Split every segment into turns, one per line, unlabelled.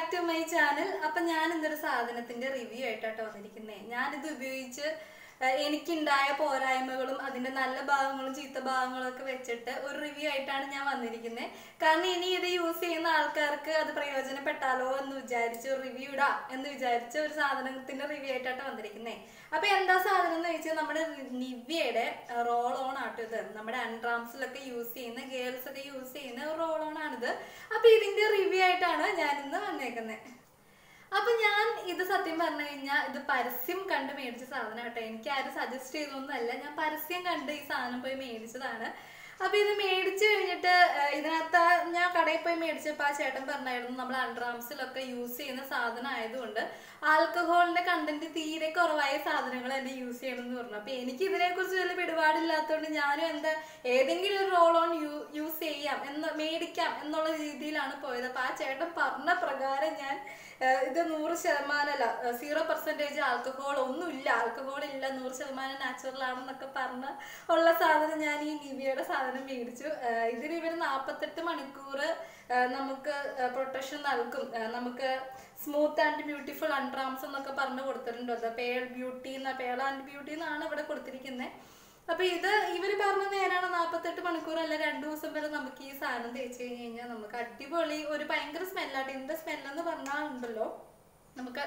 Back to my channel അപ്പൊ ഞാൻ ഇന്നൊരു സാധനത്തിന്റെ റിവ്യൂ ആയിട്ടാട്ടോ വന്നിരിക്കുന്നേ ഞാനിത് ഉപയോഗിച്ച് ഏഹ്, എനിക്കുണ്ടായ പോരായ്മകളും അതിന്റെ നല്ല ഭാഗങ്ങളും ചീത്ത ഭാഗങ്ങളും ഒക്കെ വെച്ചിട്ട് ഒരു റിവ്യൂ ആയിട്ടാണ് ഞാൻ വന്നിരിക്കുന്നത് കാരണം ഇനി ഇത് യൂസ് ചെയ്യുന്ന ആൾക്കാർക്ക് അത് പ്രയോജനപ്പെട്ടാലോ എന്ന് വിചാരിച്ച് ഒരു റിവ്യൂ ഇടാ എന്ന് വിചാരിച്ച് ഒരു സാധനത്തിന്റെ റിവ്യൂ ആയിട്ടാണ് വന്നിരിക്കുന്നത് അപ്പൊ എന്താ സാധനം എന്ന് വെച്ചാൽ നമ്മുടെ നിവ്യയുടെ റോൾ ഓൺ ആട്ടോ ഇത് നമ്മുടെ അൺട്രാംസിലൊക്കെ യൂസ് ചെയ്യുന്ന ഗേൾസ് ഒക്കെ യൂസ് ചെയ്യുന്ന റോൾ ഓൺ ആണിത് അപ്പൊ ഇതിന്റെ റിവ്യൂ ആയിട്ടാണ് ഞാൻ ഇന്ന് വന്നേക്കുന്നത് അപ്പൊ ഞാൻ ഇത് സത്യം പറഞ്ഞു കഴിഞ്ഞാൽ ഇത് പരസ്യം കണ്ട് മേടിച്ച സാധനം കേട്ടോ എനിക്ക് ആരും സജസ്റ്റ് ചെയ്തൊന്നുമല്ല ഞാൻ പരസ്യം കണ്ട് ഈ സാധനം പോയി മേടിച്ചതാണ് അപ്പൊ ഇത് മേടിച്ചു കഴിഞ്ഞിട്ട് ഏഹ്, ഇതിനകത്ത് ആ ഞാൻ കടയിൽ പോയി മേടിച്ചപ്പോൾ ആ ചേട്ടൻ പറഞ്ഞായിരുന്നു നമ്മൾ അൺട്രാംസിലൊക്കെ യൂസ് ചെയ്യുന്ന സാധനം ആയതുകൊണ്ട് ആൽക്കഹോളിന്റെ കണ്ടന്റ് തീരെ കുറവായ സാധനങ്ങൾ തന്നെ യൂസ് ചെയ്യണം എന്ന് പറഞ്ഞു അപ്പൊ എനിക്ക് ഇതിനെ കുറിച്ച് വലിയ പിടിപാടില്ലാത്തതുകൊണ്ട് ഞാനും എന്താ ഏതെങ്കിലും ഒരു റോൾ ഓൺ യൂസ് ചെയ്യാം എന്ന് മേടിക്കാം എന്നുള്ള രീതിയിലാണ് പോയത് അപ്പൊ ആ ചേട്ടൻ പറഞ്ഞ പ്രകാരം ഞാൻ ഏഹ്, ഇത് നൂറ് ശതമാനമല്ല സീറോ പെർസെൻറ്റേജ് ആൽക്കഹോൾ ഒന്നുമില്ല ആൽക്കഹോൾ ഇല്ല നൂറ് ശതമാനം നാച്ചുറൽ ആണെന്നൊക്കെ പറഞ്ഞ ഉള്ള സാധനം ഞാൻ ഈ നിവിയുടെ സാധനം മേടിച്ചു ഏഹ്, ഇതിന് ഇവർ നാൽപ്പത്തെട്ട് മണിക്കൂർ ഏഹ്, നമുക്ക് പ്രൊട്ടക്ഷൻ നൽകും ഏഹ്, നമുക്ക് സ്മൂത്ത് ആൻഡ് ബ്യൂട്ടിഫുൾ അൺട്രാംസ് എന്നൊക്കെ പറഞ്ഞു കൊടുത്തിട്ടുണ്ട് അത് പേൾ ബ്യൂട്ടി എന്ന പേൾ ആൻഡ് ബ്യൂട്ടി എന്നാണ് ഇവിടെ കൊടുത്തിരിക്കുന്നത് അപ്പൊ ഇത് ഇവര് പറഞ്ഞ നേരാണ് നാപ്പത്തെട്ട് മണിക്കൂർ അല്ല രണ്ടു ദിവസം വരെ നമുക്ക് ഈ സാധനം തേച്ച് കഴിഞ്ഞ് കഴിഞ്ഞാൽ നമുക്ക് അടിപൊളി ഒരു ഭയങ്കര സ്മെല്ലാട്ട് ഇതിന്റെ സ്മെല്ലെന്ന് പറഞ്ഞാൽ ഉണ്ടല്ലോ നമുക്ക്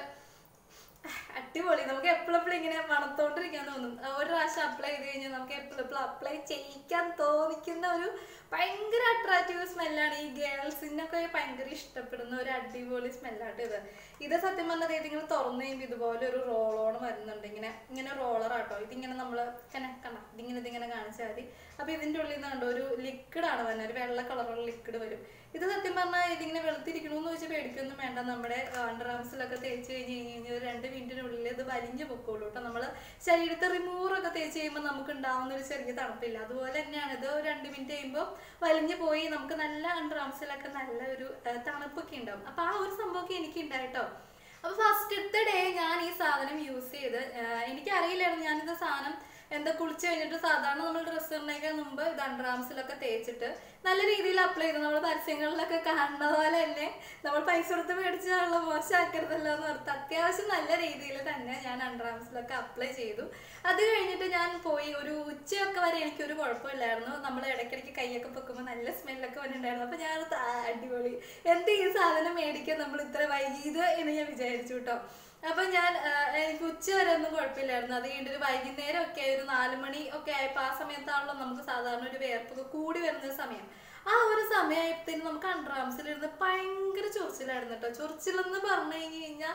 അടിപൊളി നമുക്ക് എപ്പോഴെപ്പോഴും ഇങ്ങനെ മണത്തോണ്ടിരിക്കാൻ തോന്നും ആ, ഒരു പ്രാവശ്യം അപ്ലൈ ചെയ്ത് കഴിഞ്ഞാൽ നമുക്ക് എപ്പോഴെപ്പോഴും അപ്ലൈ ചെയ്യിക്കാൻ തോന്നിക്കുന്ന ഒരു ഭയങ്കര അട്രാക്റ്റീവ് സ്മെല്ലാണ് ഈ ഗേൾസിനൊക്കെ ഭയങ്കര ഇഷ്ടപ്പെടുന്ന ഒരു അടിപൊളി സ്മെല്ലാട്ട് ഇത് ഇത് സത്യം പറഞ്ഞത് ഇതിങ്ങനെ തുറന്നു കഴിയുമ്പോൾ ഇതുപോലെ ഒരു റോളോൺ വരുന്നുണ്ട് ഇങ്ങനെ ഇങ്ങനെ റോളർ ആട്ടോ ഇതിങ്ങനെ നമ്മൾ ഇങ്ങനെ കണ്ട ഇതിങ്ങനെ ഇതിങ്ങനെ കാണിച്ചാൽ മതി അപ്പൊ ഇതിന്റെ ഉള്ളിൽ നിന്ന് കണ്ടോ ഒരു ലിക്വിഡ് ആണ് വരുന്നത് ഒരു വെള്ള കളറുള്ള ലിക്വിഡ് വരും ഇത് സത്യം പറഞ്ഞാൽ ഇതിങ്ങനെ വെളുത്തിരിക്കണമെന്ന് വെച്ച് പേടിക്കൊന്നും വേണ്ട നമ്മുടെ അണ്ടർ ആംസിലൊക്കെ തേച്ച് കഴിഞ്ഞ് കഴിഞ്ഞ് കഴിഞ്ഞാൽ ഒരു രണ്ട് മിനിറ്റിനുള്ളിൽ ഇത് വലിഞ്ഞു പൊക്കോളൂ കേട്ടോ നമ്മൾ ശരീരത്തെ റിമൂവറൊക്കെ തേച്ച് കഴിയുമ്പോൾ നമുക്ക് ഉണ്ടാവുന്ന ഒരു ചെറിയ തണുപ്പില്ല അതുപോലെ തന്നെയാണ് ഇത് ഒരു രണ്ട് മിനിറ്റ് കഴിയുമ്പോൾ വലിഞ്ഞു പോയി നമുക്ക് നല്ല അണ്ടർ ആംസിലൊക്കെ നല്ല ഒരു ആ, തണുപ്പൊക്കെ ഉണ്ടാവും അപ്പൊ ആ ഒരു സംഭവമൊക്കെ എനിക്ക് ഉണ്ടായിട്ടോ അപ്പൊ ഫസ്റ്റത്തെ ഡേ ഞാൻ ഈ സാധനം യൂസ് ചെയ്ത് ആഹ് എനിക്കറിയില്ലായിരുന്നു ഞാനിത് സാധനം എന്താ കുളിച്ച് കഴിഞ്ഞിട്ട് സാധാരണ നമ്മൾ ഡ്രസ്സ് ഇടുന്നതിനേക്കാൾ മുമ്പ് ഇത് അണ്ടർആംസിലൊക്കെ തേച്ചിട്ട് നല്ല രീതിയിൽ അപ്ലൈ ചെയ്തു നമ്മൾ പരസ്യങ്ങളിലൊക്കെ കാണുന്ന പോലെ തന്നെ നമ്മൾ പൈസ കൊടുത്ത് മേടിച്ചാണല്ലോ മോശമാക്കരുതല്ലോ എന്ന് ഓർത്ത് അത്യാവശ്യം നല്ല രീതിയിൽ തന്നെ ഞാൻ അണ്ടർആംസിലൊക്കെ അപ്ലൈ ചെയ്തു അത് കഴിഞ്ഞിട്ട് ഞാൻ പോയി ഒരു ഉച്ചയൊക്കെ വരെ എനിക്കൊരു കുഴപ്പമില്ലായിരുന്നു നമ്മൾ ഇടയ്ക്കിടയ്ക്ക് കൈയൊക്കെ പൊക്കുമ്പോൾ നല്ല സ്മെല്ലൊക്കെ വന്നിട്ടുണ്ടായിരുന്നു അപ്പൊ ഞാൻ ഓർത്ത്, ആ, അടിപൊളി എന്ത് ഈ സാധനം മേടിക്കാൻ നമ്മൾ ഇത്ര വൈകിയത് എന്ന് ഞാൻ വിചാരിച്ചു കേട്ടോ അപ്പൊ ഞാൻ ആ, എനിക്ക് ഉച്ച വരെ ഒന്നും കുഴപ്പമില്ലായിരുന്നു അത് കഴിഞ്ഞിട്ട് ഒരു വൈകുന്നേരം ഒക്കെ ഒരു നാല് മണി ഒക്കെ ആയപ്പോൾ ആ സമയത്താണല്ലോ നമുക്ക് സാധാരണ ഒരു വേർപ്പൊക്കെ കൂടി വരുന്ന ഒരു സമയം ആ ഒരു സമയത്തിന് നമുക്ക് അണ്ടർആംസിലിരുന്ന് ഭയങ്കര ചൊറിച്ചിലായിരുന്നു കേട്ടോ ചൊറിച്ചിലെന്ന് പറഞ്ഞു കഴിഞ്ഞ് കഴിഞ്ഞാൽ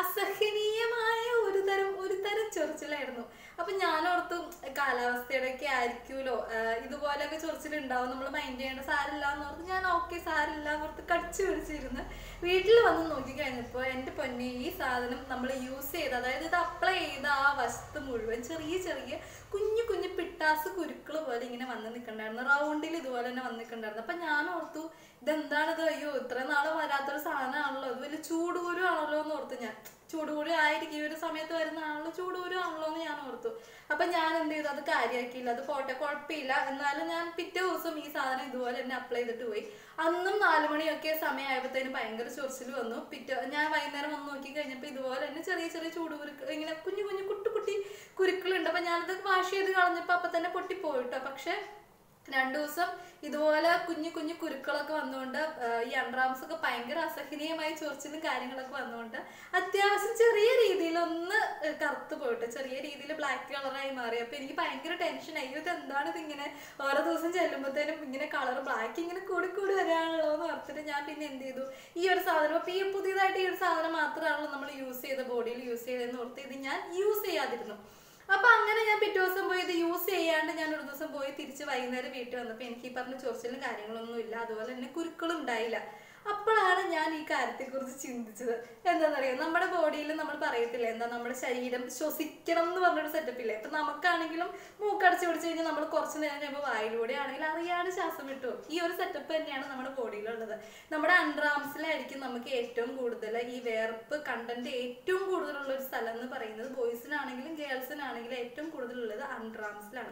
അസഹനീയമായ ഒരു തരം ഒരു തരം ചൊറിച്ചിലായിരുന്നു അപ്പൊ ഞാൻ ഓർത്തു കാലാവസ്ഥയുടെ ഒക്കെ ആയിരിക്കുമല്ലോ ഇതുപോലെയൊക്കെ ചൊറിച്ചിലുണ്ടാവും നമ്മൾ മൈൻഡ് ചെയ്യേണ്ട സാരില്ല എന്ന് ഓർത്ത് ഞാൻ ഓക്കെ സാരില്ല എന്ന് ഓർത്ത് കടിച്ചു പിടിച്ചിരുന്ന് വീട്ടിൽ വന്ന് നോക്കി കഴിഞ്ഞപ്പോൾ എൻ്റെ പൊന്നെ ഈ സാധനം നമ്മൾ യൂസ് ചെയ്ത് അതായത് ഇത് അപ്ലൈ ചെയ്ത ആ വശത്ത് മുഴുവൻ ചെറിയ ചെറിയ കുഞ്ഞു കുഞ്ഞു പിട്ടാസ് കുരുക്കൾ പോലെ ഇങ്ങനെ വന്ന് നിൽക്കണ്ടായിരുന്നു റൗണ്ടിൽ ഇതുപോലെ തന്നെ വന്ന് നിൽക്കണ്ടായിരുന്നു അപ്പൊ ഞാൻ ഓർത്തു ഇതെന്താണിത് അയ്യോ ഇത്ര നാള് വരാത്തൊരു സാധനമാണല്ലോ ഇത് വലിയ ചൂടുകൂരു ആണല്ലോ എന്ന് ഓർത്തു ഞാൻ ചൂടുകൂടി ആയിരിക്കും ഈ ഒരു സമയത്ത് വരുന്നതാണല്ലോ ചൂടുകൂരു ആണല്ലോ എന്ന് ഞാൻ ഓർത്തു അപ്പൊ ഞാൻ എന്ത് ചെയ്തു അത് കാര്യമാക്കിയില്ല അത് പോട്ടെ കുഴപ്പമില്ല എന്നാലും ഞാൻ പിറ്റേ ദിവസം ഈ സാധനം ഇതുപോലെ തന്നെ അപ്ലൈ ചെയ്തിട്ട് പോയി അന്നും നാല് മണിയൊക്കെ സമയമായപ്പോഴത്തേന് ഭയങ്കര ചൊറിച്ചിൽ വന്നു പിറ്റേ ഞാൻ വൈകുന്നേരം വന്ന് നോക്കി കഴിഞ്ഞപ്പോൾ ഇതുപോലെ തന്നെ ചെറിയ ചെറിയ ചൂടുകുരുക്കൾ ഇങ്ങനെ കുഞ്ഞു കുഞ്ഞു കുട്ടി കുട്ടി കുരുക്കളുണ്ട് അപ്പൊ ഞാനത് വാഷ് ചെയ്ത് കളഞ്ഞപ്പോൾ അപ്പൊ തന്നെ പൊട്ടിപ്പോയിട്ടോ പക്ഷെ രണ്ടു ദിവസം ഇതുപോലെ കുഞ്ഞു കുഞ്ഞു കുരുക്കളൊക്കെ വന്നുകൊണ്ട് ആ, ഈ അണ്ടർആംസ് ഒക്കെ ഭയങ്കര അസഹനീയമായ ചൊറിച്ചിലും കാര്യങ്ങളൊക്കെ വന്നുകൊണ്ട് അത്യാവശ്യം ചെറിയ രീതിയിൽ ഒന്ന് കറുത്ത് പോയിട്ട് ചെറിയ രീതിയിൽ ബ്ലാക്ക് കളറായി മാറി അപ്പൊ എനിക്ക് ഭയങ്കര ടെൻഷൻ അയ്യോ ഇത് എന്താണ് ഇതിങ്ങനെ ഓരോ ദിവസം ചെല്ലുമ്പോഴത്തേനും ഇങ്ങനെ കളർ ബ്ലാക്ക് ഇങ്ങനെ കൂടി കൂടി വരാണല്ലോ എന്ന് ഓർത്തിട്ട് ഞാൻ പിന്നെ എന്ത് ചെയ്തു ഈ ഒരു സാധനം അപ്പൊ ഈ പുതിയതായിട്ട് ഈ ഒരു സാധനം മാത്രമാണല്ലോ നമ്മൾ യൂസ് ചെയ്ത ബോഡിയിൽ യൂസ് ചെയ്തതെന്ന് ഓർത്ത് ഇത് ഞാൻ യൂസ് ചെയ്യാതിരുന്നു അപ്പൊ അങ്ങനെ ഞാൻ പിറ്റേ ദിവസം പോയി ഇത് യൂസ് ചെയ്യാണ്ട് ഞാൻ ഒരു ദിവസം പോയി തിരിച്ച് വൈകുന്നേരം വീട്ടിൽ വന്നപ്പോൾ എനിക്ക് ഈ പറഞ്ഞ ചൊറിച്ചിലും കാര്യങ്ങളൊന്നും ഇല്ല അതുപോലെ തന്നെ കുരുക്കളും ഉണ്ടായില്ല അപ്പോഴാണ് ഞാൻ ഈ കാര്യത്തെക്കുറിച്ച് ചിന്തിച്ചത് എന്താണെന്നറിയാം നമ്മുടെ ബോഡിയിൽ നമ്മൾ പറയത്തില്ലേ എന്താ നമ്മുടെ ശരീരം ശ്വസിക്കണം എന്ന് പറഞ്ഞൊരു സെറ്റപ്പ് ഇല്ലേ ഇപ്പൊ നമുക്കാണെങ്കിലും മൂക്കടച്ച് പിടിച്ച് കഴിഞ്ഞാൽ നമ്മൾ കുറച്ച് നേരം കഴിയുമ്പോൾ വായിലൂടെ ആണെങ്കിൽ അറിയാതെ ശ്വാസം വിട്ടു പോകും. ഈ ഒരു സെറ്റപ്പ് തന്നെയാണ് നമ്മുടെ ബോഡിയിലുള്ളത് നമ്മുടെ അണ്ടർആംസിലായിരിക്കും നമുക്ക് ഏറ്റവും കൂടുതൽ ഈ വേർപ്പ് കണ്ടന്റ് ഏറ്റവും കൂടുതലുള്ള ഒരു സ്ഥലം എന്ന് പറയുന്നത് ബോയ്സിനാണെങ്കിലും ഗേൾസിനാണെങ്കിലും ഏറ്റവും കൂടുതലുള്ളത് അണ്ടർആംസിലാണ്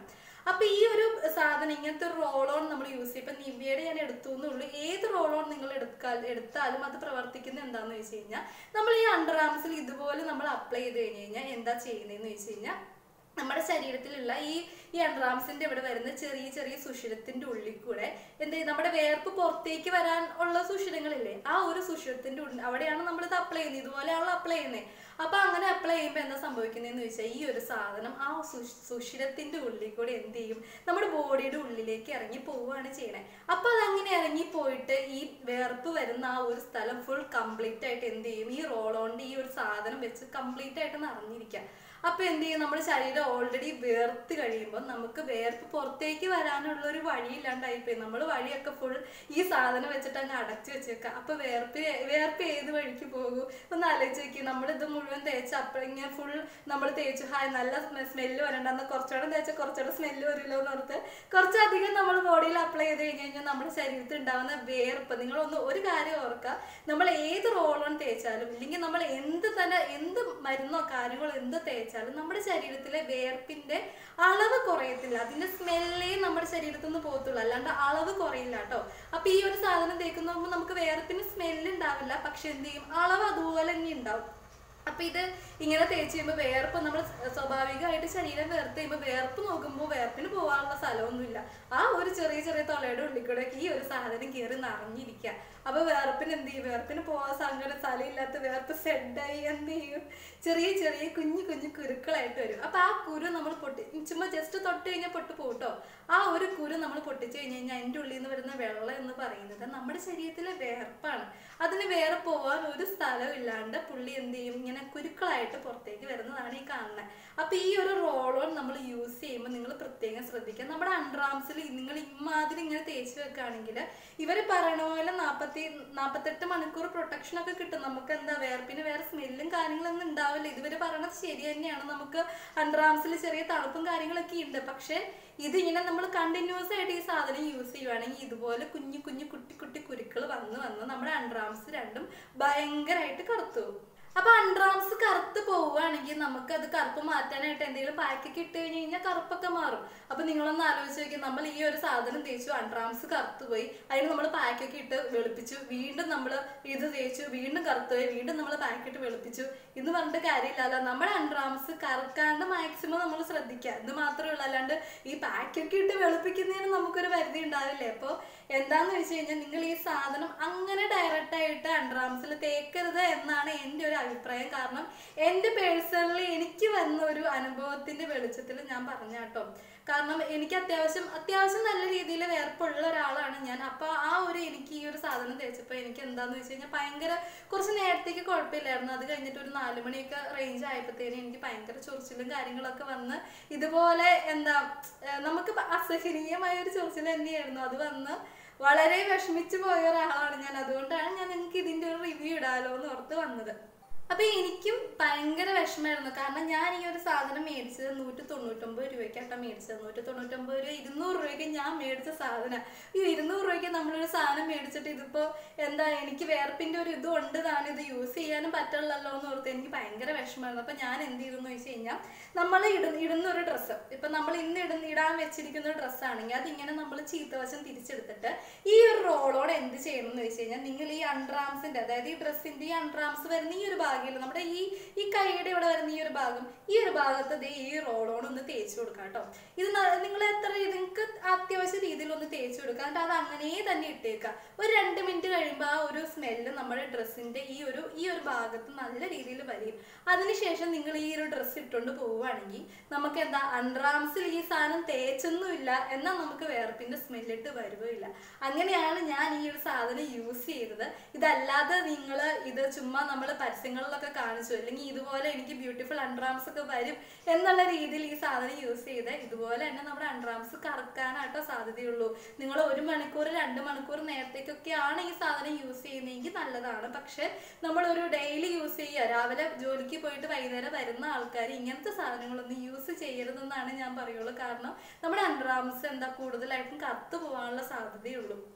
അപ്പൊ ഈ ഒരു സാധനം ഇങ്ങനത്തെ ഒരു റോൾ ഓൺ നമ്മൾ യൂസ് ചെയ്യും ഇപ്പൊ നിവ്യയുടെ ഞാൻ എടുത്തു എന്നുള്ളൂ ഏത് റോൾ ഓൺ നിങ്ങൾ എടുക്കാൽ എടുത്താലും അത് പ്രവർത്തിക്കുന്നത് എന്താന്ന് വെച്ച് കഴിഞ്ഞാൽ നമ്മൾ ഈ അണ്ടർ ആംസിൽ ഇതുപോലെ നമ്മൾ അപ്ലൈ ചെയ്ത് കഴിഞ്ഞ് കഴിഞ്ഞാൽ എന്താ ചെയ്യുന്നതെന്ന് വെച്ച് കഴിഞ്ഞാൽ നമ്മുടെ ശരീരത്തിലുള്ള ഈ ഈ അണ്ടർആംസിന്റെ ഇവിടെ വരുന്ന ചെറിയ ചെറിയ സുഷിരത്തിന്റെ ഉള്ളിൽ കൂടെ എന്ത് ചെയ്യും നമ്മുടെ വേർപ്പ് പുറത്തേക്ക് വരാൻ ഉള്ള സുഷിരങ്ങളില്ലേ ആ ഒരു സുഷിരത്തിന്റെ ഉള്ളിൽ അവിടെയാണ് നമ്മൾ ഇത് അപ്ലൈ ചെയ്യുന്നത് ഇതുപോലെയാണല്ലോ അപ്ലൈ ചെയ്യുന്നത് അപ്പൊ അങ്ങനെ അപ്ലൈ ചെയ്യുമ്പോൾ എന്താ സംഭവിക്കുന്നതെന്ന് വെച്ചാൽ ഈ ഒരു സാധനം ആ സുഷ്- സുഷിരത്തിന്റെ ഉള്ളിൽ കൂടെ എന്ത് ചെയ്യും നമ്മുടെ ബോഡിയുടെ ഉള്ളിലേക്ക് ഇറങ്ങി പോവുകയാണ് ചെയ്യണേ അപ്പൊ അതങ്ങനെ ഇറങ്ങി പോയിട്ട് ഈ വേർപ്പ് വരുന്ന ആ ഒരു സ്ഥലം ഫുൾ കംപ്ലീറ്റ് ആയിട്ട് എന്ത് ചെയ്യും ഈ റോളോണ്ട് ഈ ഒരു സാധനം വെച്ച് കംപ്ലീറ്റ് ആയിട്ട് നിറഞ്ഞിരിക്കുക അപ്പൊ എന്ത് ചെയ്യും നമ്മുടെ ശരീരം ഓൾറെഡി വേർത്ത് കഴിയുമ്പോൾ നമുക്ക് വേർപ്പ് പുറത്തേക്ക് വരാനുള്ള ഒരു വഴി ഇല്ലാണ്ടായിപ്പോയി നമ്മൾ വഴിയൊക്കെ ഫുൾ ഈ സാധനം വെച്ചിട്ട് അങ്ങ് അടച്ചു വെച്ചേക്കുക അപ്പൊ വേർപ്പ് വേർപ്പ് ഏത് വഴിക്ക് പോകും ഒന്ന് ആലോചിച്ച് നോക്കി നമ്മളിത് മുഴുവൻ തേച്ച് അപ്പോഴിങ്ങനെ ഫുൾ നമ്മൾ തേച്ചു ഹായ് നല്ല സ്മെല്ല് വരണ്ടെന്ന് കുറച്ചുകൂടെ തേച്ച കുറച്ചുകൂടെ സ്മെല്ല് വരില്ലോ എന്ന് ഓർത്ത് കുറച്ചധികം നമ്മൾ ബോഡിയിൽ അപ്ലൈ ചെയ്ത് കഴിഞ്ഞ് കഴിഞ്ഞാൽ നമ്മുടെ ശരീരത്തിൽ ഉണ്ടാവുന്ന വേർപ്പ് നിങ്ങളൊന്ന് ഒരു കാര്യം ഓർക്കുക നമ്മൾ ഏത് റോളോൺ തേച്ചാലും ഇല്ലെങ്കിൽ നമ്മൾ എന്ത് തന്നെ എന്ത് മരുന്നോ കാര്യങ്ങളോ എന്ത് തേച്ചാലും നമ്മുടെ ശരീരത്തിലെ വേർപ്പിന്റെ അളവ് കുറയത്തില്ല അതിന്റെ സ്മെല്ലേ നമ്മുടെ ശരീരത്തിൽ നിന്ന് പോകത്തുള്ളൂ അല്ലാണ്ട് അളവ് കുറയില്ല കേട്ടോ അപ്പൊ ഈ ഒരു സാധനം തേക്കുന്ന നമുക്ക് വേർപ്പിന് സ്മെല്ല് ഉണ്ടാവില്ല പക്ഷെ എന്ത് ചെയ്യും അളവ് അതുപോലെ തന്നെ ഉണ്ടാവും അപ്പൊ ഇത് ഇങ്ങനെ തേച്ച് കഴിയുമ്പോൾ വേർപ്പ് നമ്മൾ സ്വാഭാവികമായിട്ട് ശരീരം വേർത്ത് കഴിയുമ്പോൾ വേർപ്പ് നോക്കുമ്പോൾ വേർപ്പിന് പോകാനുള്ള സ്ഥലമൊന്നുമില്ല ആ ഒരു ചെറിയ ചെറിയ തൊളയുടെ ഉള്ളിൽ കൂടെ ഈ ഒരു സാധനം കയറി നിറഞ്ഞിരിക്കുക അപ്പൊ വേർപ്പിന് എന്ത് ചെയ്യും വേർപ്പിന് പോകാൻ സങ്കടം സ്ഥലമില്ലാത്ത വേർപ്പ് സെഡായി എന്ത് ചെയ്യും ചെറിയ ചെറിയ കുഞ്ഞു കുഞ്ഞു കുരുക്കളായിട്ട് വരും അപ്പൊ ആ കുരു നമ്മൾ പൊട്ടി ചുമ്മാ ജസ്റ്റ് തൊട്ട് കഴിഞ്ഞാൽ പൊട്ട് പോട്ടോ ആ ഒരു കുരു നമ്മൾ പൊട്ടിച്ചു കഴിഞ്ഞ് കഴിഞ്ഞാൽ അതിൻ്റെ ഉള്ളിൽ നിന്ന് വരുന്ന വെള്ളം എന്ന് പറയുന്നത് നമ്മുടെ ശരീരത്തിലെ വേർപ്പാണ് അതിന് വേറെ പോകാൻ ഒരു സ്ഥലവും ഇല്ലാണ്ട് പുള്ളി എന്ത് ചെയ്യും ഇങ്ങനെ കുരുക്കളായിട്ട് പുറത്തേക്ക് വരുന്നതാണ് ഈ കാണുന്നത് അപ്പൊ ഈ ഒരു റോളോൺ നമ്മൾ യൂസ് ചെയ്യുമ്പോൾ നിങ്ങൾ പ്രത്യേകം ശ്രദ്ധിക്കുക നമ്മുടെ അണ്ടർആംസിൽ നിങ്ങൾ ഇമാതിരി ഇങ്ങനെ തേച്ച് വെക്കുകയാണെങ്കിൽ ഇവർ പറയണ പോലെ നാൽപ്പത്തി നാൽപ്പത്തെട്ട് മണിക്കൂർ പ്രൊട്ടക്ഷൻ ഒക്കെ കിട്ടും നമുക്ക് എന്താ വേർപ്പിന് വേറെ സ്മെല്ലും കാര്യങ്ങളൊന്നും ഉണ്ടാവില്ല ഇതുവരെ പറയണത് ശരി തന്നെയാണ് നമുക്ക് അണ്ടർആംസിൽ ചെറിയ തണുപ്പും കാര്യങ്ങളൊക്കെ ഉണ്ട് പക്ഷെ ഇതിങ്ങനെ നമ്മൾ കണ്ടിന്യൂസ് ആയിട്ട് ഈ സാധനം യൂസ് ചെയ്യുവാണെങ്കിൽ ഇതുപോലെ കുഞ്ഞു കുഞ്ഞു കുട്ടി കുട്ടി കുരുക്കൾ വന്ന് വന്ന് നമ്മുടെ അണ്ടർആംസ് രണ്ടും ഭയങ്കരമായിട്ട് കറുത്തു പോകും. അപ്പൊ അണ്ടർആംസ് കറുത്ത് പോവുകയാണെങ്കിൽ നമുക്ക് അത് കറുപ്പ് മാറ്റാനായിട്ട് എന്തെങ്കിലും പാക്കൊക്കെ ഇട്ട് കഴിഞ്ഞ് കഴിഞ്ഞാൽ കറുപ്പൊക്കെ മാറും അപ്പൊ നിങ്ങളൊന്ന് ആലോചിച്ച് നോക്കി നമ്മൾ ഈ ഒരു സാധനം തേച്ചു അണ്ടർആംസ് കറുത്ത് പോയി അതിന് നമ്മൾ പാക്കൊക്കെ ഇട്ട് വെളുപ്പിച്ചു വീണ്ടും നമ്മൾ ഇത് തേച്ചു വീണ്ടും കറുത്ത് പോയി വീണ്ടും നമ്മൾ പാക്കിട്ട് വെളുപ്പിച്ചു എന്ന് പറഞ്ഞിട്ട് കാര്യമില്ലല്ലോ നമ്മുടെ അണ്ടർആംസ് കറുക്കാണ്ട് മാക്സിമം നമ്മൾ ശ്രദ്ധിക്കുക ഇത് മാത്രമേ ഉള്ളൂ അല്ലാണ്ട് ഈ പാക്കൊക്കെ ഇട്ട് വെളുപ്പിക്കുന്നതിന് നമുക്കൊരു പരിധി ഉണ്ടാവില്ലേ അപ്പോൾ എന്താന്ന് വെച്ച് കഴിഞ്ഞാൽ നിങ്ങൾ ഈ സാധനം അങ്ങനെ ഡയറക്റ്റ് ആയിട്ട് അണ്ടർആംസിൽ തേക്കരുത് എന്നാണ് എൻ്റെ ഒരു അഭിപ്രായം കാരണം എൻ്റെ പേഴ്സണലി എനിക്ക് വന്ന ഒരു അനുഭവത്തിന്റെ വെളിച്ചത്തിൽ ഞാൻ പറഞ്ഞ കേട്ടോ കാരണം എനിക്ക് അത്യാവശ്യം അത്യാവശ്യം നല്ല രീതിയിൽ വേർപ്പുള്ള ഒരാളാണ് ഞാൻ അപ്പൊ ആ ഒരു എനിക്ക് ഈ ഒരു സാധനം തേച്ചപ്പോൾ എനിക്ക് എന്താന്ന് വെച്ച് കഴിഞ്ഞാൽ ഭയങ്കര കുറച്ച് നേരത്തേക്ക് കുഴപ്പമില്ലായിരുന്നു അത് കഴിഞ്ഞിട്ട് ഒരു നാല് മണിയൊക്കെ റേഞ്ച് ആയപ്പോഴത്തേനും എനിക്ക് ഭയങ്കര ചൊറിച്ചിലും കാര്യങ്ങളൊക്കെ വന്ന് ഇതുപോലെ എന്താ ഏർ നമുക്ക് അസഹനീയമായ ഒരു ചൊറിച്ചിൽ തന്നെയായിരുന്നു അത് വന്ന് വളരെ വിഷമിച്ചു പോയ ഒരാളാണ് ഞാൻ അതുകൊണ്ടാണ് ഞാൻ നിങ്ങൾക്ക് ഇതിന്റെ ഒരു റിവ്യൂ ഇടാലോ എന്ന് ഓർത്ത് വന്നത് അപ്പൊ എനിക്കും ഭയങ്കര വിഷമായിരുന്നു കാരണം ഞാൻ ഈ ഒരു സാധനം മേടിച്ചത് നൂറ്റി തൊണ്ണൂറ്റൊമ്പത് രൂപയ്ക്കാട്ടോ മേടിച്ചത് നൂറ്റി തൊണ്ണൂറ്റൊമ്പത് രൂപ ഇരുന്നൂറ് രൂപയ്ക്ക് ഞാൻ മേടിച്ച സാധനം ഈ ഇരുന്നൂറ് രൂപയ്ക്ക് നമ്മളൊരു സാധനം മേടിച്ചിട്ട് ഇതിപ്പോ എന്താ എനിക്ക് വേർപ്പിന്റെ ഒരു ഇത് ഉണ്ട് താനും ഇത് യൂസ് ചെയ്യാനും പറ്റില്ലല്ലോ എന്ന് ഓർത്ത് എനിക്ക് ഭയങ്കര വിഷമായിരുന്നു അപ്പൊ ഞാൻ എന്ത് ചെയ്തെന്ന് വെച്ച് കഴിഞ്ഞാൽ നമ്മൾ ഇടുന്ന ഇടുന്ന ഒരു ഡ്രസ്സ് ഇപ്പൊ നമ്മൾ ഇന്ന് ഇടുന്ന ഇടാൻ വെച്ചിരിക്കുന്ന ഒരു ഡ്രസ്സാണെങ്കിൽ അതിങ്ങനെ നമ്മൾ ചീത്തവശം തിരിച്ചെടുത്തിട്ട് ഈ ഒരു റോളോട് എന്ത് ചെയ്യണം എന്ന് വെച്ച് കഴിഞ്ഞാൽ നിങ്ങൾ ഈ അണ്ടർആംസിന്റെ അതായത് ഈ ഡ്രസ്സിന്റെ ഈ അണ്ടർആംസ് വരുന്ന ഈ ഒരു ഭാഗമില്ല നമ്മുടെ ഈ ഈ കൈയുടെ ഇവിടെ വരുന്ന ഈ ഒരു ഭാഗം ഈ ഒരു ഭാഗത്ത് ദേ ഈ റോളോട് ഒന്ന് തേച്ച് കൊടുക്കാം കേട്ടോ ഇത് നിങ്ങൾ എത്ര നിങ്ങൾക്ക് അത്യാവശ്യ രീതിയിൽ ഒന്ന് തേച്ച് കൊടുക്കാം എന്നിട്ട് അത് അങ്ങനെ തന്നെ ഇട്ടേക്കുക ഒരു രണ്ട് മിനിറ്റ് കഴിയുമ്പോൾ ആ ഒരു സ്മെല്ല് നമ്മുടെ ഡ്രസ്സിന്റെ ഈ ഒരു ഈ ഒരു ഭാഗത്ത് നല്ല രീതിയിൽ വരും അതിനുശേഷം നിങ്ങൾ ഈ ഒരു ഡ്രസ്സ് ഇട്ടുകൊണ്ട് പോവുകയാണെങ്കിൽ നമുക്ക് എന്താ അണ്ടർആംസിൽ ഈ സാധനം തേച്ചൊന്നുമില്ല എന്നാൽ നമുക്ക് വേർപ്പിന്റെ സ്മെല്ലിട്ട് വരുകയില്ല അങ്ങനെയാണ് ഞാൻ ഈ ഒരു സാധനം യൂസ് ചെയ്തത് ഇതല്ലാതെ നിങ്ങൾ ഇത് ചുമ്മാ നമ്മൾ പരസ്യങ്ങളിലൊക്കെ കാണിച്ചു അല്ലെങ്കിൽ ഇതുപോലെ എനിക്ക് ബ്യൂട്ടിഫുൾ അണ്ടർആംസ് ഒക്കെ വരും എന്നുള്ള രീതിയിൽ ഈ സാധനം യൂസ് ചെയ്ത് ഇതുപോലെ തന്നെ നമ്മുടെ അണ്ടർആംസ് കറക്കാനായിട്ടോ സാധ്യതയുള്ളൂ നിങ്ങൾ ഒരു മണിക്കൂർ രണ്ട് മണിക്കൂർ നേരത്തേക്കൊക്കെയാണ് ഈ സാധനം യൂസ് ചെയ്യുന്നതെങ്കിൽ നല്ലതാണ് പക്ഷെ നമ്മൾ ഒരു ഡെയിലി യൂസ് ചെയ്യുക രാവിലെ ജോലിക്ക് പോയിട്ട് വൈകുന്നേരം വരുന്ന ആൾക്കാർ ഇങ്ങനത്തെ സാധനങ്ങളൊന്നും യൂസ് ചെയ്യരുതെന്നാണ് ഞാൻ പറയുള്ളൂ കാരണം നമ്മുടെ അണ്ടർആംസ് എന്താ കൂടുതലായിട്ടും കറുത്തു പോകാനുള്ള സാധ്യതയുള്ളൂ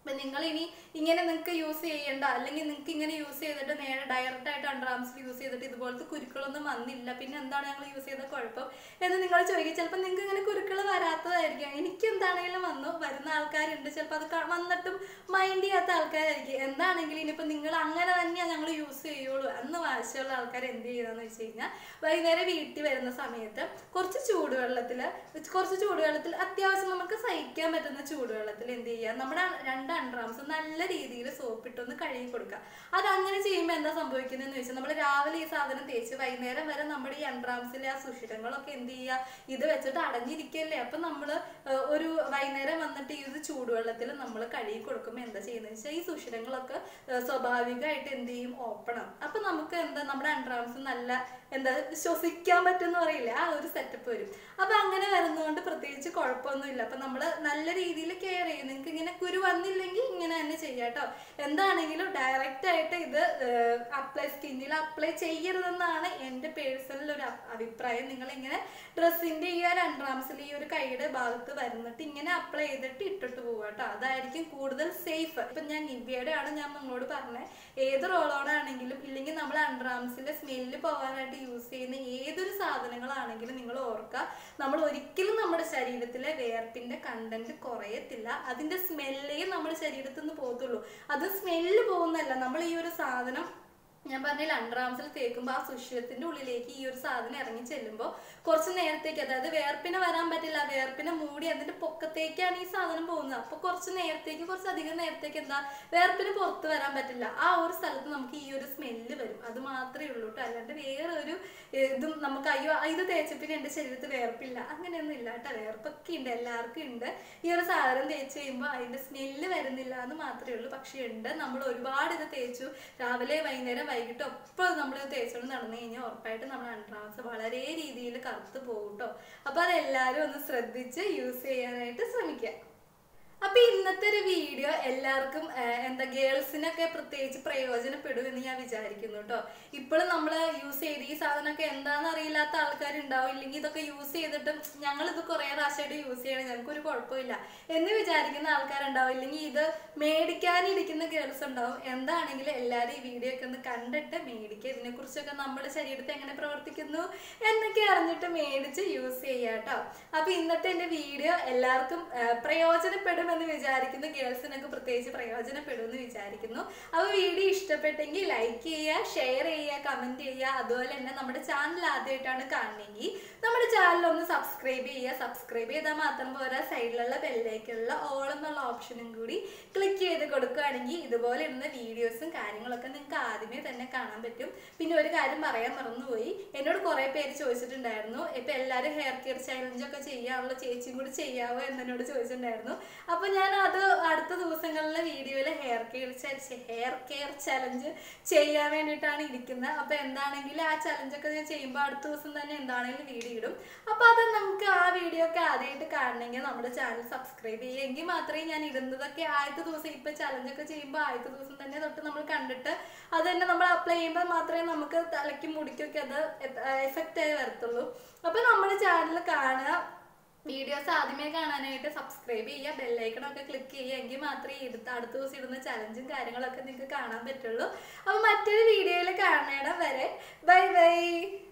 അപ്പൊ നിങ്ങൾ ഇനി ഇങ്ങനെ നിങ്ങൾക്ക് യൂസ് ചെയ്യണ്ട അല്ലെങ്കിൽ നിങ്ങൾക്ക് ഇങ്ങനെ യൂസ് ചെയ്തിട്ട് നേരെ ഡയറക്റ്റ് ആയിട്ട് അണ്ടർ ആംസിൽ യൂസ് ചെയ്തിട്ട് ഇതുപോലത്തെ കുരുക്കളൊന്നും വന്നില്ല പിന്നെ എന്താണ് ഞങ്ങൾ യൂസ് ചെയ്ത കുഴപ്പം എന്ന് നിങ്ങൾ ചോദിക്കും ചിലപ്പോൾ നിങ്ങൾക്ക് ഇങ്ങനെ കുരുക്കൾ വരാത്തതായിരിക്കും എനിക്ക് എന്താണെങ്കിലും വന്നു വരുന്ന ആൾക്കാരുണ്ട് ചിലപ്പോൾ അത് ക- വന്നിട്ടും മൈൻഡ് ചെയ്യാത്ത ആൾക്കാരായിരിക്കും എന്താണെങ്കിലും ഇനിയിപ്പോൾ നിങ്ങൾ അങ്ങനെ തന്നെയാണ് ഞങ്ങൾ യൂസ് ചെയ്യുള്ളൂ അന്ന് വാശിയുള്ള ആൾക്കാർ എന്ത് ചെയ്താന്ന് വെച്ച് കഴിഞ്ഞാൽ വൈകുന്നേരം വീട്ടിൽ വരുന്ന സമയത്ത് കുറച്ച് ചൂടുവെള്ളത്തിൽ കുറച്ച് ചൂടുവെള്ളത്തിൽ അത്യാവശ്യം നമുക്ക് സഹിക്കാൻ പറ്റുന്ന ചൂടുവെള്ളത്തിൽ എന്ത് ചെയ്യുക നമ്മുടെ രണ്ട് അണ്ടർആംസ് നല്ല രീതിയിൽ സോപ്പിട്ടൊന്ന് കഴുകി കൊടുക്കുക അത് അങ്ങനെ ചെയ്യുമ്പോൾ എന്താ സംഭവിക്കുന്നതെന്ന് വെച്ചാൽ നമ്മൾ രാവിലെ ഈ സാധനം തേച്ച് വൈകുന്നേരം വരെ നമ്മുടെ ഈ അണ്ടർആംസിലെ ആ സുഷിരങ്ങളൊക്കെ എന്ത് ചെയ്യുക ഇത് വെച്ചിട്ട് അടഞ്ഞിരിക്കല്ലേ അപ്പം നമ്മൾ ഒരു വൈകുന്നേരം വന്നിട്ട് ഈ ഒരു ചൂടുവെള്ളത്തിൽ നമ്മൾ കഴുകി കൊടുക്കുമ്പോൾ എന്താ ചെയ്യുന്നത് വെച്ചാൽ ഈ സുഷിരങ്ങളൊക്കെ ഏഹ്, സ്വാഭാവികമായിട്ട് എന്ത് ചെയ്യും ഓപ്പൺ ആവും അപ്പം നമുക്ക് എന്താ നമ്മുടെ അണ്ടർആംസ് നല്ല എന്താ ശ്വസിക്കാൻ പറ്റുമെന്ന് പറയില്ലേ ആ ഒരു സെറ്റപ്പ് വരും അപ്പൊ അങ്ങനെ വരുന്നതുകൊണ്ട് പ്രത്യേകിച്ച് കുഴപ്പമൊന്നുമില്ല അപ്പൊ നമ്മൾ നല്ല രീതിയിൽ കെയർ ചെയ്യും നിങ്ങൾക്ക് ഇങ്ങനെ കുരു വന്നില്ലെങ്കിൽ ഇങ്ങനെ തന്നെ ചെയ്യാം കേട്ടോ എന്താണെങ്കിലും ഡയറക്റ്റ് ആയിട്ട് ഇത് അപ്ലൈ സ്കിന്നിൽ അപ്ലൈ ചെയ്യരുതെന്നാണ് എൻ്റെ പേഴ്സണൽ ഒരു അ- അഭിപ്രായം നിങ്ങൾ ഇങ്ങനെ ഡ്രസ്സിന്റെ ഈ ഒരു അണ്ടർആംസിൽ ഈ ഒരു കൈയുടെ ഭാഗത്ത് വരുന്നിട്ട് ഇങ്ങനെ അപ്ലൈ ചെയ്തിട്ട് ഇട്ടിട്ട് പോവുക കേട്ടോ അതായിരിക്കും കൂടുതൽ സേഫ് ഇപ്പൊ ഞാൻ നിവ്യയുടെ ആണ് ഞാൻ നിങ്ങളോട് പറഞ്ഞത് ഏത് റോളോണാണെങ്കിലും ഇല്ലെങ്കിൽ നമ്മൾ അണ്ടർആംസിലെ സ്മെല്ല് പോകാനായിട്ട് യൂസ് ചെയ്യുന്ന ഏതൊരു സാധനങ്ങളാണെങ്കിലും നിങ്ങൾ ഓർക്കുക നമ്മൾ ഒരിക്കലും നമ്മുടെ ശരീരത്തിലെ വേർപ്പിന്റെ കണ്ടന്റ് കുറയത്തില്ല അതിന്റെ സ്മെല്ലേ നമ്മുടെ ശരീരത്തിൽ നിന്ന് പോകത്തുള്ളൂ അത് സ്മെല്ല് പോകുന്നല്ല നമ്മൾ ഈ ഒരു സാധനം ഞാൻ പറഞ്ഞില്ല അണ്ടർആംസിൽ തേക്കുമ്പോൾ ആ സുഷിരത്തിന്റെ ഉള്ളിലേക്ക് ഈ ഒരു സാധനം ഇറങ്ങി ചെല്ലുമ്പോൾ കുറച്ച് നേരത്തേക്ക് അതായത് വേർപ്പിനെ വരാൻ പറ്റില്ല വേർപ്പിനെ മൂടി അതിന്റെ പൊക്കത്തേക്കാണ് ഈ സാധനം പോകുന്നത് അപ്പൊ കുറച്ച് നേരത്തേക്ക് കുറച്ച് അധികം നേരത്തേക്ക് എന്താ വേർപ്പിന് പുറത്ത് വരാൻ പറ്റില്ല ആ ഒരു സ്ഥലത്ത് നമുക്ക് ഈ ഒരു സ്മെല്ല് വരും അത് മാത്രമേ ഉള്ളൂ കേട്ടോ അല്ലാണ്ട് വേറെ ഒരു ഇതും നമുക്ക് അയ്യോ ഇത് തേച്ചപ്പിന് എന്റെ ശരീരത്തിൽ വേർപ്പില്ല അങ്ങനെയൊന്നും ഇല്ല കേട്ടോ വേർപ്പൊക്കെ ഉണ്ട് എല്ലാവർക്കും ഉണ്ട് ഈ ഒരു സാധനം തേച്ച് കഴിയുമ്പോൾ അതിന്റെ സ്മെല്ല് വരുന്നില്ല എന്ന് മാത്രമേ ഉള്ളൂ പക്ഷേ ഉണ്ട് നമ്മൾ ഒരുപാട് ഇത് തേച്ചു രാവിലെ വൈകുന്നേരം വൈകിട്ട് ഒപ്പം നമ്മൾ ഇത് തേച്ചുകൊണ്ട് നടന്നു കഴിഞ്ഞാൽ ഉറപ്പായിട്ടും നമ്മുടെ അണ്ടർആംസ് വളരെ രീതിയിൽ കറുത്ത് പോകും കേട്ടോ അപ്പൊ അതെല്ലാവരും ഒന്ന് ശ്രദ്ധിച്ച് യൂസ് ചെയ്യാനായിട്ട് ശ്രമിക്കുക അപ്പൊ ഇന്നത്തെ ഒരു വീഡിയോ എല്ലാവർക്കും ആ, എന്താ ഗേൾസിനൊക്കെ പ്രത്യേകിച്ച് പ്രയോജനപ്പെടും എന്ന് ഞാൻ വിചാരിക്കുന്നു കേട്ടോ ഇപ്പോഴും നമ്മൾ യൂസ് ചെയ്ത് ഈ സാധനമൊക്കെ എന്താണെന്ന് അറിയില്ലാത്ത ആൾക്കാരുണ്ടാവും ഇല്ലെങ്കിൽ ഇതൊക്കെ യൂസ് ചെയ്തിട്ടും ഞങ്ങൾ ഇത് കുറെ പ്രാവശ്യമായിട്ട് യൂസ് ചെയ്യണം ഞങ്ങൾക്ക് ഒരു കുഴപ്പമില്ല എന്ന് വിചാരിക്കുന്ന ആൾക്കാരുണ്ടാവും ഇല്ലെങ്കിൽ ഇത് മേടിക്കാനിരിക്കുന്ന ഗേൾസ് ഉണ്ടാവും എന്താണെങ്കിലും എല്ലാവരും ഈ വീഡിയോ ഒക്കെ ഒന്ന് കണ്ടിട്ട് മേടിക്കുക ഇതിനെ കുറിച്ചൊക്കെ നമ്മുടെ ശരീരത്തെ എങ്ങനെ പ്രവർത്തിക്കുന്നു എന്നൊക്കെ അറിഞ്ഞിട്ട് മേടിച്ച് യൂസ് ചെയ്യുക കേട്ടോ അപ്പൊ ഇന്നത്തെ എന്റെ വീഡിയോ എല്ലാവർക്കും ആ, പ്രയോജനപ്പെടുമെന്ന് വിചാരിക്കുന്നു ഗേൾസിനൊക്കെ പ്രത്യേകിച്ച് പ്രയോജനപ്പെടുമെന്ന് വിചാരിക്കുന്നു അപ്പൊ വീഡിയോ ഇഷ്ടപ്പെട്ടെങ്കിൽ ലൈക്ക് ചെയ്യുക ഷെയർ ചെയ്യുക കമന്റ് ചെയ്യുക അതുപോലെ തന്നെ നമ്മുടെ ചാനൽ ആദ്യമായിട്ടാണ് കാണണമെങ്കിൽ നമ്മുടെ ചാനൽ ഒന്ന് സബ്സ്ക്രൈബ് ചെയ്യുക സബ്സ്ക്രൈബ് ചെയ്താൽ മാത്രം പോരാ സൈഡിലുള്ള ബെല്ലേക്കുള്ള ഓൾ എന്നുള്ള ഓപ്ഷനും കൂടി ക്ലിക്ക് ചെയ്ത് കൊടുക്കുകയാണെങ്കിൽ ഇതുപോലെ ഇടുന്ന വീഡിയോസും കാര്യങ്ങളൊക്കെ നിങ്ങൾക്ക് ആദ്യമേ തന്നെ കാണാൻ പറ്റും പിന്നെ ഒരു കാര്യം പറയാൻ മറന്നുപോയി എന്നോട് കുറെ പേര് ചോദിച്ചിട്ടുണ്ടായിരുന്നു ഇപ്പൊ എല്ലാവരും ഹെയർ കെയർ ചാലഞ്ച് ഒക്കെ ചെയ്യാനുള്ള ചേച്ചിയും കൂടി ചെയ്യാവോ എന്നോട് ചോദിച്ചിട്ടുണ്ടായിരുന്നു അപ്പൊ ഞാൻ അത് അടുത്ത ദിവസങ്ങളിലെ വീഡിയോയിലെ hair care hair care challenge ചെയ്യാൻ വേണ്ടിയിട്ടാണ് ഇരിക്കുന്നത് അപ്പൊ എന്താണെങ്കിലും ആ ചലഞ്ച് ഒക്കെ ഞാൻ ചെയ്യുമ്പോൾ അടുത്ത ദിവസം തന്നെ എന്താണെങ്കിലും വീഡിയോ ഇടും അപ്പൊ അത് നമുക്ക് ആ വീഡിയോ ഒക്കെ ആദ്യമായിട്ട് കാണണമെങ്കിൽ നമ്മുടെ ചാനൽ സബ്സ്ക്രൈബ് ചെയ്യുമെങ്കിൽ മാത്രമേ ഞാൻ ഇടുന്നതൊക്കെ ആദ്യത്തെ ദിവസം ഇപ്പൊ ചലഞ്ച് ഒക്കെ ചെയ്യുമ്പോൾ ആദ്യത്തെ ദിവസം തന്നെ തൊട്ട് നമ്മൾ കണ്ടിട്ട് അത് തന്നെ നമ്മൾ അപ്ലൈ ചെയ്യുമ്പോൾ മാത്രമേ നമുക്ക് തലയ്ക്കും മുടിക്കൊക്കെ അത് എഫക്റ്റ് ആയി വരത്തുള്ളൂ അപ്പൊ നമ്മുടെ ചാനൽ കാണുക വീഡിയോസ് ആദ്യമേ കാണാനായിട്ട് സബ്സ്ക്രൈബ് ചെയ്യുക ബെല്ലൈക്കണൊക്കെ ക്ലിക്ക് ചെയ്യുക എങ്കിൽ മാത്രമേ എടുത്ത അടുത്ത ദിവസം ഇടുന്ന ചലഞ്ചും കാര്യങ്ങളൊക്കെ നിങ്ങൾക്ക് കാണാൻ പറ്റുള്ളൂ അപ്പൊ മറ്റൊരു വീഡിയോയിൽ കാണണം വരെ ബൈ ബൈ